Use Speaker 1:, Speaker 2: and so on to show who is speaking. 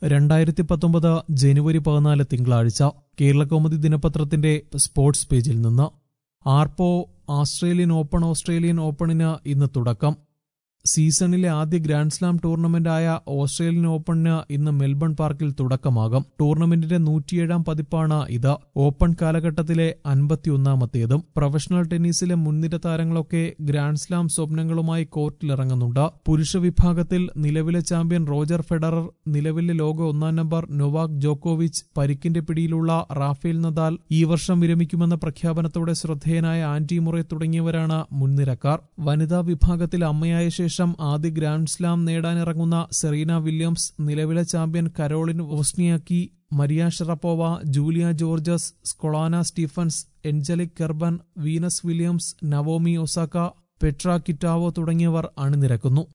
Speaker 1: രണ്ടായിരത്തി പത്തൊമ്പത് ജനുവരി പതിനാല് തിങ്കളാഴ്ച കേരളകൗമുദി ദിനപത്രത്തിന്റെ സ്പോർട്സ് പേജിൽ നിന്ന് ആർപ്പോ ആസ്ട്രേലിയൻ ഓപ്പൺ ഓസ്ട്രേലിയൻ ഓപ്പണിന് ഇന്ന് തുടക്കം സീസണിലെ ആദ്യ ഗ്രാൻഡ്സ്ലാം ടൂർണമെന്റായ ഓസ്ട്രേലിയൻ ഓപ്പണിന് ഇന്ന് മെൽബൺ പാർക്കിൽ തുടക്കമാകും ടൂർണമെന്റിന്റെ നൂറ്റിയേഴാം പതിപ്പാണ് ഇത് ഓപ്പൺ കാലഘട്ടത്തിലെ അൻപത്തിയൊന്നാമത്തേതും പ്രൊഫഷണൽ ടെന്നീസിലെ മുൻനിര താരങ്ങളൊക്കെ ഗ്രാൻഡ്സ്ലാം സ്വപ്നങ്ങളുമായി കോർട്ടിലിറങ്ങുന്നുണ്ട് പുരുഷ വിഭാഗത്തിൽ നിലവിലെ ചാമ്പ്യൻ റോജർ ഫെഡറർ നിലവിലെ ലോക ഒന്നാം നമ്പർ നൊവാക് ജോക്കോവിച്ച് പരിക്കിന്റെ പിടിയിലുള്ള റാഫേൽ നദാൽ ഈ വർഷം വിരമിക്കുമെന്ന പ്രഖ്യാപനത്തോടെ ശ്രദ്ധേയനായ ആന്റി മുറെ തുടങ്ങിയവരാണ് മുൻനിരക്കാർ വനിതാ വിഭാഗത്തിൽ അമ്മയായ ശേഷം ആദ്യ ഗ്രാൻഡ് സ്ലാം നേടാനിറങ്ങുന്ന സെറീന വില്യംസ് നിലവിലെ champion Caroline Wozniacki Maria Sharapova Julia Goerges Sloane Stephens Angelique Kerber Venus Williams Naomi Osaka Petra Kvitova തുടങ്ങിയവർ അണിനിരക്കുന്നു